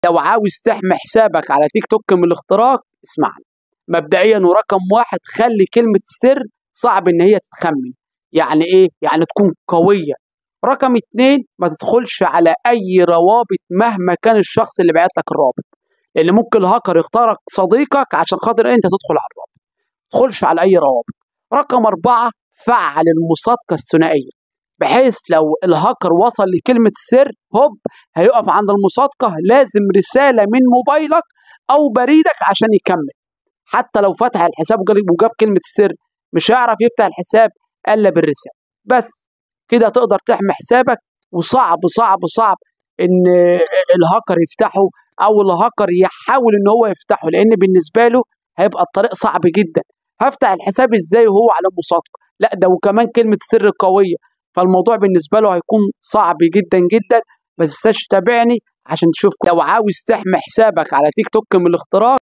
لو عاوز تحمي حسابك على تيك توك من الاختراق اسمعني مبدئيا ورقم واحد خلي كلمة السر صعب ان هي تتخمن يعني ايه يعني تكون قوية رقم اتنين ما تدخلش على اي روابط مهما كان الشخص اللي بعت لك الرابط لان ممكن الهاكر يخترق صديقك عشان خاطر انت تدخل على الرابط ما تدخلش على اي روابط رقم اربعة فعل المصادقة الثنائية بحيث لو الهاكر وصل لكلمة السر هوب هيقف عند المصادقة لازم رسالة من موبايلك أو بريدك عشان يكمل حتى لو فتح الحساب وجاب كلمة السر مش هيعرف يفتح الحساب إلا بالرسالة بس كده تقدر تحمي حسابك وصعب صعب صعب إن الهاكر يفتحه أو الهاكر يحاول إن هو يفتحه لأن بالنسبة له هيبقى الطريق صعب جدا هفتح الحساب إزاي وهو على مصادقة لا ده وكمان كلمة سر قوية فالموضوع بالنسبه له هيكون صعب جدا جدا ما تنساش تتابعني عشان تشوف لو عاوز تحمي حسابك على تيك توك من الاختراق